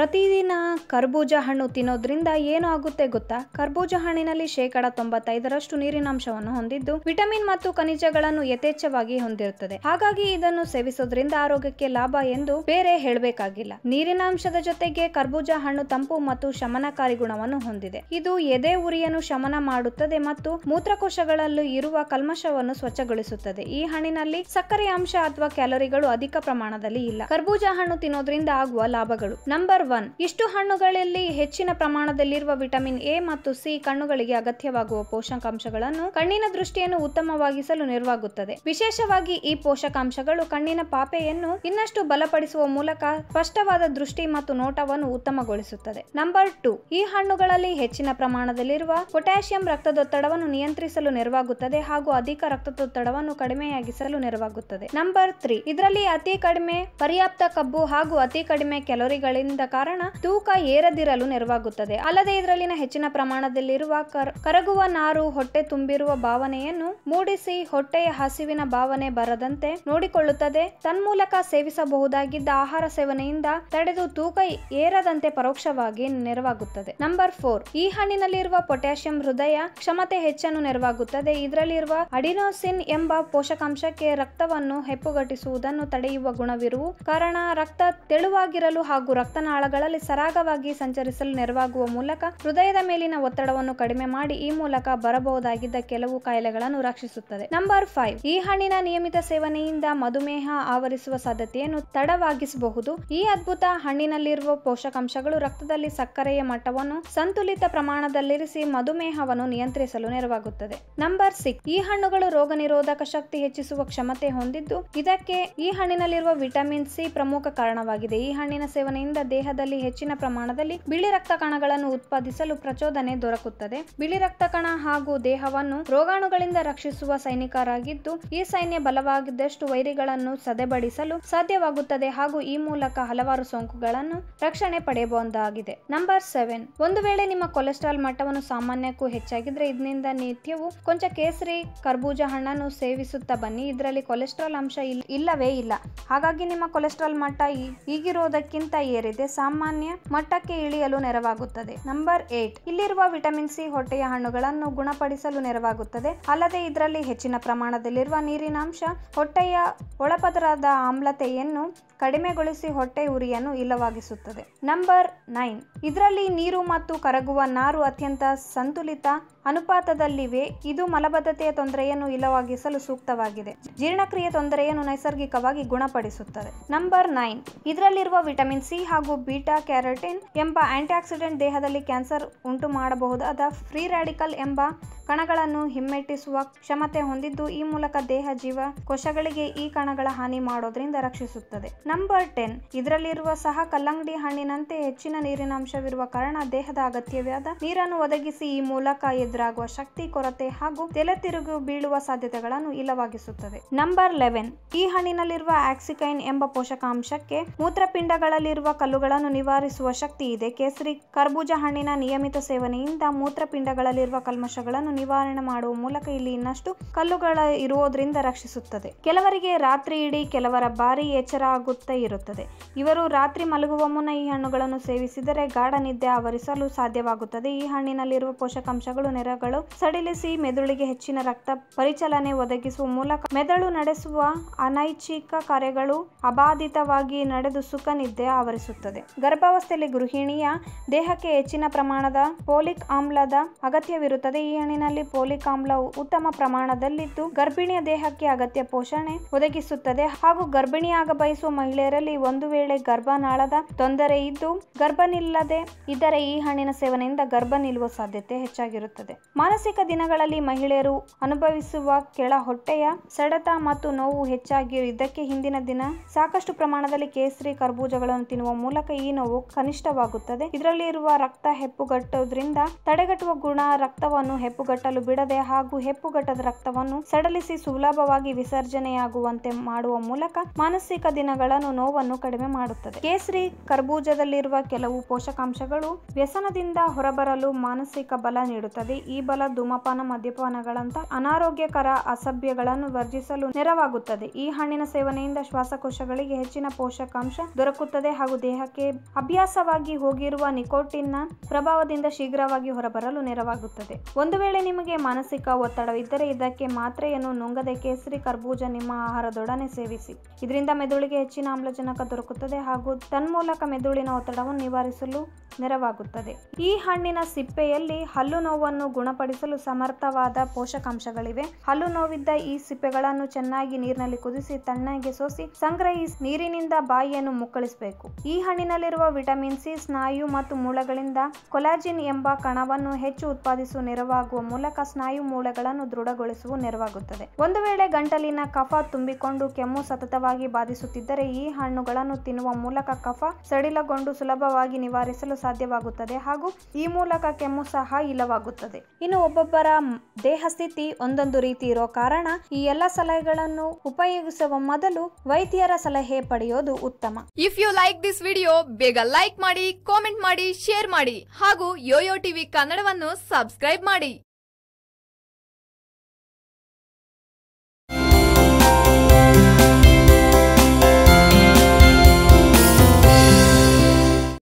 ಪ್ರತಿದಿನ ಕರ್ಬೂಜ ಹಣ್ಣು ತಿನ್ನೋದ್ರಿಂದ ಏನು ಆಗುತ್ತೆ ಗೊತ್ತಾ ಕರ್ಬೂಜ ಹಣ್ಣಿನಲ್ಲಿ ಶೇಕಡ ತೊಂಬತ್ತೈದರಷ್ಟು ನೀರಿನಾಂಶವನ್ನು ಹೊಂದಿದ್ದು ವಿಟಮಿನ್ ಮತ್ತು ಖನಿಜಗಳನ್ನು ಯಥೇಚ್ಛವಾಗಿ ಹೊಂದಿರುತ್ತದೆ ಹಾಗಾಗಿ ಇದನ್ನು ಸೇವಿಸೋದ್ರಿಂದ ಆರೋಗ್ಯಕ್ಕೆ ಲಾಭ ಎಂದು ಬೇರೆ ಹೇಳಬೇಕಾಗಿಲ್ಲ ನೀರಿನಾಂಶದ ಜೊತೆಗೆ ಕರ್ಬೂಜ ಹಣ್ಣು ತಂಪು ಮತ್ತು ಶಮನಕಾರಿ ಗುಣವನ್ನು ಹೊಂದಿದೆ ಇದು ಎದೆ ಉರಿಯನ್ನು ಶಮನ ಮಾಡುತ್ತದೆ ಮತ್ತು ಮೂತ್ರಕೋಶಗಳಲ್ಲಿ ಇರುವ ಕಲ್ಮಶವನ್ನು ಸ್ವಚ್ಛಗೊಳಿಸುತ್ತದೆ ಈ ಹಣ್ಣಿನಲ್ಲಿ ಸಕ್ಕರೆ ಅಂಶ ಅಥವಾ ಕ್ಯಾಲೋರಿಗಳು ಅಧಿಕ ಪ್ರಮಾಣದಲ್ಲಿ ಇಲ್ಲ ಕರ್ಬೂಜ ಹಣ್ಣು ತಿನ್ನೋದ್ರಿಂದ ಆಗುವ ಲಾಭಗಳು ನಂಬರ್ ಒನ್ ಇಷ್ಟು ಹಣ್ಣುಗಳಲ್ಲಿ ಹೆಚ್ಚಿನ ಪ್ರಮಾಣದಲ್ಲಿರುವ ವಿಟಮಿನ್ ಎ ಮತ್ತು ಸಿ ಕಣ್ಣುಗಳಿಗೆ ಅಗತ್ಯವಾಗುವ ಪೋಷಕಾಂಶಗಳನ್ನು ಕಣ್ಣಿನ ದೃಷ್ಟಿಯನ್ನು ಉತ್ತಮವಾಗಿಸಲು ನೆರವಾಗುತ್ತದೆ ವಿಶೇಷವಾಗಿ ಈ ಪೋಷಕಾಂಶಗಳು ಕಣ್ಣಿನ ಪಾಪೆಯನ್ನು ಇನ್ನಷ್ಟು ಬಲಪಡಿಸುವ ಮೂಲಕ ಸ್ಪಷ್ಟವಾದ ದೃಷ್ಟಿ ಮತ್ತು ನೋಟವನ್ನು ಉತ್ತಮಗೊಳಿಸುತ್ತದೆ ನಂಬರ್ ಟು ಈ ಹಣ್ಣುಗಳಲ್ಲಿ ಹೆಚ್ಚಿನ ಪ್ರಮಾಣದಲ್ಲಿರುವ ಪೊಟ್ಯಾಷಿಯಂ ರಕ್ತದೊತ್ತಡವನ್ನು ನಿಯಂತ್ರಿಸಲು ನೆರವಾಗುತ್ತದೆ ಹಾಗೂ ಅಧಿಕ ರಕ್ತದೊತ್ತಡವನ್ನು ಕಡಿಮೆಯಾಗಿಸಲು ನೆರವಾಗುತ್ತದೆ ನಂಬರ್ ತ್ರೀ ಇದರಲ್ಲಿ ಅತಿ ಕಡಿಮೆ ಪರ್ಯಾಪ್ತ ಕಬ್ಬು ಹಾಗೂ ಅತಿ ಕಡಿಮೆ ಕ್ಯಾಲೋರಿಗಳಿಂದ ಕಾರಣ ತೂಕ ಏರದಿರಲು ನೆರವಾಗುತ್ತದೆ ಅಲ್ಲದೆ ಇದರಲ್ಲಿನ ಹೆಚ್ಚಿನ ಪ್ರಮಾಣದಲ್ಲಿರುವ ಕರ್- ಕರಗುವ ನಾರು ಹೊಟ್ಟೆ ತುಂಬಿರುವ ಭಾವನೆಯನ್ನು ಮೂಡಿಸಿ ಹೊಟ್ಟೆಯ ಹಸಿವಿನ ಭಾವನೆ ಬರದಂತೆ ನೋಡಿಕೊಳ್ಳುತ್ತದೆ ತನ್ಮೂಲಕ ಸೇವಿಸಬಹುದಾಗಿದ್ದ ಆಹಾರ ಸೇವನೆಯಿಂದ ತಡೆದು ತೂಕ ಏರದಂತೆ ಪರೋಕ್ಷವಾಗಿ ನೆರವಾಗುತ್ತದೆ ನಂಬರ್ ಫೋರ್ ಈ ಹಣ್ಣಿನಲ್ಲಿರುವ ಪೊಟ್ಯಾಷಿಯಂ ಹೃದಯ ಕ್ಷಮತೆ ಹೆಚ್ಚನ್ನು ನೆರವಾಗುತ್ತದೆ ಇದರಲ್ಲಿರುವ ಅಡಿನೋಸಿನ್ ಎಂಬ ಪೋಷಕಾಂಶಕ್ಕೆ ರಕ್ತವನ್ನು ಹೆಪ್ಪುಗಟ್ಟಿಸುವುದನ್ನು ತಡೆಯುವ ಗುಣವಿರುವ ಕಾರಣ ರಕ್ತ ತೆಳುವಾಗಿರಲು ಹಾಗೂ ರಕ್ತನಾಳಗಳಲ್ಲಿ ಸರಾಗವಾಗಿ ಸಂಚರಿಸಲು ನೆರವಾಗುವ ಮೂಲಕ ಹೃದಯದ ಮೇಲಿನ ಒತ್ತಡವನ್ನು ಕಡಿಮೆ ಮಾಡಿ ಈ ಮೂಲಕ ಬರಬಹುದಾಗಿದ್ದ ಕೆಲವು ಕಾಯಿಲೆಗಳನ್ನು ರಕ್ಷಿಸುತ್ತದೆ ನಂಬರ್ ಫೈವ್ ಈ ಹಣ್ಣಿನ ನಿಯಮಿತ ಸೇವನೆಯಿಂದ ಮಧುಮೇಹ ಆವರಿಸುವ ಸಾಧ್ಯತೆಯನ್ನು ತಡವಾಗಿಸಬಹುದು ಈ ಅದ್ಭುತ ಹಣ್ಣಿನಲ್ಲಿರುವ ಪೋಷಕಾಂಶಗಳು ರಕ್ತದಲ್ಲಿ ಸಕ್ಕರೆಯ ಮಟ್ಟವನ್ನು ಸಂತುಲಿತ ಪ್ರಮಾಣದಲ್ಲಿರಿಸಿ ಮಧುಮೇಹವನ್ನು ನಿಯಂತ್ರಿಸಲು ನೆರವಾಗುತ್ತದೆ ನಂಬರ್ ಸಿಕ್ಸ್ ಈ ಹಣ್ಣುಗಳು ರೋಗ ನಿರೋಧಕ ಶಕ್ತಿ ಹೆಚ್ಚಿಸುವ ಕ್ಷಮತೆ ಹೊಂದಿದ್ದು ಇದಕ್ಕೆ ಈ ಹಣ್ಣಿನಲ್ಲಿರುವ ವಿಟಮಿನ್ ಸಿ ಪ್ರಮುಖ ಕಾರಣವಾಗಿದೆ ಈ ಹಣ್ಣಿನ ಸೇವನೆಯಿಂದ ದೇಹದಲ್ಲಿ ಹೆಚ್ಚಿನ ಪ್ರಮಾಣದಲ್ಲಿ ಬಿಳಿ ರಕ್ತ ಕಣಗಳನ್ನು ಉತ್ಪಾದಿಸಲು ಪ್ರಚೋದನೆ ದೊರಕುತ್ತದೆ ಬಿಳಿ ರಕ್ತ ಕಣ ಹಾಗೂ ದೇಹವನ್ನು ರೋಗಾಣುಗಳಿಂದ ರಕ್ಷಿಸುವ ಸೈನಿಕರಾಗಿದ್ದು ಈ ಸೈನ್ಯ ಬಲವಾಗಿದ್ದಷ್ಟು ವೈರಿಗಳನ್ನು ಸದೆಬಡಿಸಲು ಸಾಧ್ಯವಾಗುತ್ತದೆ ಹಾಗೂ ಈ ಮೂಲಕ ಹಲವಾರು ಸೋಂಕುಗಳನ್ನು ರಕ್ಷಣೆ ಪಡೆಯಬಹುದಾಗಿದೆ ನಂಬರ್ ಸೆವೆನ್ ಒಂದು ವೇಳೆ ನಿಮ್ಮ ಕೊಲೆಸ್ಟ್ರಾಲ್ ಮಟ್ಟವನ್ನು ಸಾಮಾನ್ಯಕ್ಕೂ ಹೆಚ್ಚಾಗಿದ್ರೆ ಇದರಿಂದ ನಿತ್ಯವೂ ಕೊಂಚ ಕೇಸರಿ ಕರ್ಬೂಜ ಹಣ್ಣನ್ನು ಸೇವಿಸುತ್ತಾ ಬನ್ನಿ ಇದರಲ್ಲಿ ಕೊಲೆಸ್ಟ್ರಾಲ್ ಅಂಶ ಇಲ್- ಇಲ್ಲವೇ ಇಲ್ಲ ಹಾಗಾಗಿ ನಿಮ್ಮ ಕೊಲೆಸ್ಟ್ರಾಲ್ ಮಟ್ಟ ಈ- ಈಗಿರುವುದಕ್ಕಿಂತ ಏರಿದೆ ಸಾಮಾನ್ಯ ಮಟ್ಟಕ್ಕೆ ಇಳಿಯಲು ನೆರವಾಗುತ್ತದೆ ನಂಬರ್ ಏಟ್ ಇಲ್ಲಿರುವ ವಿಟಮಿನ್ ಸಿ ಹೊಟ್ಟೆಯ ಹಣ್ಣುಗಳನ್ನು ಗುಣಪಡಿಸಲು ನೆರವಾಗುತ್ತದೆ ಅಲ್ಲದೆ ಇದರಲ್ಲಿ ಹೆಚ್ಚಿನ ಪ್ರಮಾಣದಲ್ಲಿರುವ ನೀರಿನಾಂಶ ಹೊಟ್ಟೆಯ ಒಳಪದರದ ಆಮ್ಲತೆಯನ್ನು ಕಡಿಮೆಗೊಳಿಸಿ ಹೊಟ್ಟೆ ಉರಿಯನ್ನು ಇಲ್ಲವಾಗಿಸುತ್ತದೆ ನಂಬರ್ ನೈನ್ ಇದರಲ್ಲಿ ನೀರು ಮತ್ತು ಕರಗುವ ನಾರು ಅತ್ಯಂತ ಸಂತುಲಿತ ಅನುಪಾತದಲ್ಲಿವೆ ಇದು ಮಲಬದ್ಧತೆಯ ತೊಂದರೆಯನ್ನು ಇಲ್ಲವಾಗಿಸಲು ಸೂಕ್ತವಾಗಿದೆ ಜೀರ್ಣಕ್ರಿಯೆ ತೊಂದರೆಯನ್ನು ನೈಸರ್ಗಿಕವಾಗಿ ಗುಣಪಡಿಸುತ್ತದೆ ನಂಬರ್ ನೈನ್ ಇದರಲ್ಲಿರುವ ವಿಟಮಿನ್ ಸಿ ಹಾಗೂ ಬೀಟಾ ಕ್ಯಾರೋಟಿನ್ ಎಂಬ ಆಂಟಿಆಕ್ಸಿಡೆಂಟ್ ದೇಹದಲ್ಲಿ ಕ್ಯಾನ್ಸರ್ ಉಂಟು ಮಾಡಬಹುದಾದ ಫ್ರೀ ರ್ಯಾಡಿಕಲ್ ಎಂಬ ಕಣಗಳನ್ನು ಹಿಮ್ಮೆಟ್ಟಿಸುವ ಕ್ಷಮತೆ ಹೊಂದಿದ್ದು ಈ ಮೂಲಕ ದೇಹ ಜೀವ ಕೋಶಗಳಿಗೆ ಈ ಕಣಗಳ ಹಾನಿ ಮಾಡೋದ್ರಿಂದ ರಕ್ಷಿಸುತ್ತದೆ ನಂಬರ್ ಟೆನ್ ಇದರಲ್ಲಿರುವ ಸಹ ಕಲ್ಲಂಗಡಿ ಹಣ್ಣಿನಂತೆ ಹೆಚ್ಚಿನ ನೀರಿನಾಂಶವಿರುವ ಕಾರಣ ದೇಹದ ಅಗತ್ಯವಾದ ನೀರನ್ನು ಒದಗಿಸಿ ಈ ಮೂಲಕ ಎದುರಾಗುವ ಶಕ್ತಿ ಕೊರತೆ ಹಾಗೂ ತಲೆ ತಿರುಗು ಬೀಳುವ ಸಾಧ್ಯತೆಗಳನ್ನು ಇಲ್ಲವಾಗಿಸುತ್ತದೆ ನಂಬರ್ ಲೆವೆನ್ ಈ ಹಣ್ಣಿನಲ್ಲಿರುವ ಆಕ್ಸಿಕೈನ್ ಎಂಬ ಪೋಷಕಾಂಶಕ್ಕೆ ಮೂತ್ರಪಿಂಡಗಳಲ್ಲಿರುವ ಕಲ್ಲುಗಳನ್ನು ನಿವಾರಿಸುವ ಶಕ್ತಿ ಇದೆ ಕೇಸರಿ ಕರ್ಬೂಜ ಹಣ್ಣಿನ ನಿಯಮಿತ ಸೇವನೆಯಿಂದ ಮೂತ್ರಪಿಂಡಗಳಲ್ಲಿರುವ ಕಲ್ಮಶಗಳನ್ನು ನಿವಾರಣೆ ಮಾಡುವ ಮೂಲಕ ಇಲ್ಲಿ ಇನ್ನಷ್ಟು ಕಲ್ಲುಗಳ ಇರುವುದರಿಂದ ರಕ್ಷಿಸುತ್ತದೆ ಕೆಲವರಿಗೆ ರಾತ್ರಿ ಇಡೀ ಕೆಲವರ ಬಾರಿ ಎಚ್ಚರ ಆಗುತ್ತಾ ಇರುತ್ತದೆ ಇವರು ರಾತ್ರಿ ಮಲಗುವ ಮುನ್ನ ಈ ಹಣ್ಣುಗಳನ್ನು ಸೇವಿಸಿದರೆ ಗಾಢ ನಿದ್ದೆ ಆವರಿಸಲು ಸಾಧ್ಯವಾಗುತ್ತದೆ ಈ ಹಣ್ಣಿನಲ್ಲಿರುವ ಪೋಷಕಾಂಶಗಳು ನೆರಗಳು ಸಡಿಲಿಸಿ ಮೆದುಳಿಗೆ ಹೆಚ್ಚಿನ ರಕ್ತ ಪರಿಚಲನೆ ಒದಗಿಸುವ ಮೂಲಕ ಮೆದುಳು ನಡೆಸುವ ಅನೈಚ್ಛಿಕ ಕಾರ್ಯಗಳು ಅಬಾಧಿತವಾಗಿ ನಡೆದು ಸುಖ ನಿದ್ದೆ ಆವರಿಸುತ್ತದೆ ಗರ್ಭಾವಸ್ಥೆಯಲ್ಲಿ ಗೃಹಿಣಿಯ ದೇಹಕ್ಕೆ ಹೆಚ್ಚಿನ ಪ್ರಮಾಣದ ಪೋಲಿಕ್ ಆಮ್ಲದ ಅಗತ್ಯವಿರುತ್ತದೆ ಈ ಹಣ್ಣಿನಲ್ಲಿ ಪೋಲಿಕ್ ಆಮ್ಲ ಉತ್ತಮ ಪ್ರಮಾಣದಲ್ಲಿದ್ದು ಗರ್ಭಿಣಿಯ ದೇಹಕ್ಕೆ ಅಗತ್ಯ ಪೋಷಣೆ ಒದಗಿಸುತ್ತದೆ ಹಾಗೂ ಗರ್ಭಿಣಿಯಾಗ ಬಯಸುವ ಮಹಿಳೆಯರಲ್ಲಿ ಒಂದು ವೇಳೆ ಗರ್ಭನಾಳದ ತೊಂದರೆ ಇದ್ದು ಗರ್ಭ ನಿಲ್ಲದೆ ಇದ್ದರೆ ಈ ಹಣ್ಣಿನ ಸೇವನೆಯಿಂದ ಗರ್ಭ ನಿಲ್ಲುವ ಸಾಧ್ಯತೆ ಹೆಚ್ಚಾಗಿರುತ್ತದೆ ಮಾನಸಿಕ ದಿನಗಳಲ್ಲಿ ಮಹಿಳೆಯರು ಅನುಭವಿಸುವ ಕೆಳ ಹೊಟ್ಟೆಯ ಸೆಳೆತ ಮತ್ತು ನೋವು ಹೆಚ್ಚಾಗಿ ಇದಕ್ಕೆ ಹಿಂದಿನ ದಿನ ಸಾಕಷ್ಟು ಪ್ರಮಾಣದಲ್ಲಿ ಕೇಸರಿ ಕರ್ಬೂಜಗಳನ್ನು ತಿನ್ನುವ ಮೂಲಕ ಈ ನೋವು ಕನಿಷ್ಠವಾಗುತ್ತದೆ ಇದರಲ್ಲಿ ಇರುವ ರಕ್ತ ಹೆಪ್ಪುಗಟ್ಟುವುದರಿಂದ ತಡೆಗಟ್ಟುವ ಗುಣ ರಕ್ತವನ್ನು ಹೆಪ್ಪುಗಟ್ಟಲು ಬಿಡದೆ ಹಾಗೂ ಹೆಪ್ಪುಗಟ್ಟದ ರಕ್ತವನ್ನು ಸಡಲಿಸಿ ಸುಲಭವಾಗಿ ವಿಸರ್ಜನೆಯಾಗುವಂತೆ ಮಾಡುವ ಮೂಲಕ ಮಾನಸಿಕ ದಿನಗಳನ್ನು ನೋವನ್ನು ಕಡಿಮೆ ಮಾಡುತ್ತದೆ ಕೇಸರಿ ಕರ್ಬೂಜದಲ್ಲಿರುವ ಕೆಲವು ಪೋಷಕಾಂಶಗಳು ವ್ಯಸನದಿಂದ ಹೊರಬರಲು ಮಾನಸಿಕ ಬಲ ನೀಡುತ್ತದೆ ಈ ಬಲ ಧೂಮಪಾನ ಮದ್ಯಪಾನಗಳಂತ ಅನಾರೋಗ್ಯಕರ ಅಸಭ್ಯಗಳನ್ನು ವರ್ಜಿಸಲು ನೆರವಾಗುತ್ತದೆ ಈ ಹಣ್ಣಿನ ಸೇವನೆಯಿಂದ ಶ್ವಾಸಕೋಶಗಳಿಗೆ ಹೆಚ್ಚಿನ ಪೋಷಕಾಂಶ ದೊರಕುತ್ತದೆ ಹಾಗೂ ದೇಹಕ್ಕೆ ಅಭ್ಯಾಸವಾಗಿ ಹೋಗಿರುವ ನಿಕೋಟಿನ್ನ ಪ್ರಭಾವದಿಂದ ಶೀಘ್ರವಾಗಿ ಹೊರಬರಲು ನೆರವಾಗುತ್ತದೆ ಒಂದು ವೇಳೆ ನಿಮಗೆ ಮಾನಸಿಕ ಒತ್ತಡವಿದ್ದರೆ ಇದಕ್ಕೆ ಮಾತ್ರೆಯನ್ನು ನುಂಗದೆ ಕೇಸರಿ ಕರ್ಬೂಜ ನಿಮ್ಮ ಆಹಾರದೊಡನೆ ಸೇವಿಸಿ ಇದರಿಂದ ಮೆದುಳಿಗೆ ಹೆಚ್ಚಿನ ಆಮ್ಲಜನಕ ದೊರಕುತ್ತದೆ ಹಾಗೂ ತನ್ಮೂಲಕ ಮೆದುಳಿನ ಒತ್ತಡವನ್ನು ನಿವಾರಿಸಲು ನೆರವಾಗುತ್ತದೆ ಈ ಹಣ್ಣಿನ ಸಿಪ್ಪೆಯಲ್ಲಿ ಹಲ್ಲು ನೋವನ್ನು ಗುಣಪಡಿಸಲು ಸಮರ್ಥವಾದ ಪೋಷಕಾಂಶಗಳಿವೆ ಹಲ್ಲು ನೋವಿದ್ದ ಈ ಸಿಪ್ಪೆಗಳನ್ನು ಚೆನ್ನಾಗಿ ನೀರಿನಲ್ಲಿ ಕುದಿಸಿ ತಣ್ಣಗೆ ಸೋಸಿ ಸಂಗ್ರಹಿಸಿ ನೀರಿನಿಂದ ಬಾಯಿಯನ್ನು ಮುಕ್ಕಳಿಸಬೇಕು ಈ ಹಣ್ಣಿನಲ್ಲಿರುವ ವಿಟಮಿನ್ ಸಿ ಸ್ನಾಯು ಮತ್ತು ಮೂಳೆಗಳಿಂದ ಕೊಲಾಜಿನ್ ಎಂಬ ಕಣವನ್ನು ಹೆಚ್ಚು ಉತ್ಪಾದಿಸುವ ನೆರವಾಗುವ ಮೂಲಕ ಸ್ನಾಯು ಮೂಳೆಗಳನ್ನು ದೃಢಗೊಳಿಸುವ ನೆರವಾಗುತ್ತದೆ ಒಂದು ವೇಳೆ ಗಂಟಲಿನ ಕಫ ತುಂಬಿಕೊಂಡು ಕೆಮ್ಮು ಸತತವಾಗಿ ಬಾಧಿಸುತ್ತಿದ್ದರೆ ಈ ಹಣ್ಣುಗಳನ್ನು ತಿನ್ನುವ ಮೂಲಕ ಕಫ ಸಡಿಲಗೊಂಡು ಸುಲಭವಾಗಿ ನಿವಾರಿಸಲು ಸಾಧ್ಯವಾಗುತ್ತದೆ ಹಾಗೂ ಈ ಮೂಲಕ ಕೆಮ್ಮು ಸಹ ಇಲ್ಲವಾಗುತ್ತದೆ ಇನ್ನು ಒಬ್ಬೊಬ್ಬರ ಮ್- ದೇಹ ಸ್ಥಿತಿ ಒಂದೊಂದು ರೀತಿ ಇರೋ ಕಾರಣ ಈ ಎಲ್ಲ ಸಲಹೆಗಳನ್ನು ಉಪಯೋಗಿಸುವ ಮೊದಲು ವೈದ್ಯರ ಸಲಹೆ ಪಡೆಯೋದು ಉತ್ತಮ if you like this video ಬೇಗ ಲೈಕ್ ಮಾಡಿ ಕಾಮೆಂಟ್ ಮಾಡಿ ಶೇರ್ ಮಾಡಿ ಹಾಗೂ ಯೋಯೋ ಟಿವಿ ಕನ್ನಡವನ್ನು ಸಬ್ಸ್ಕ್ರೈಬ್ ಮಾಡಿ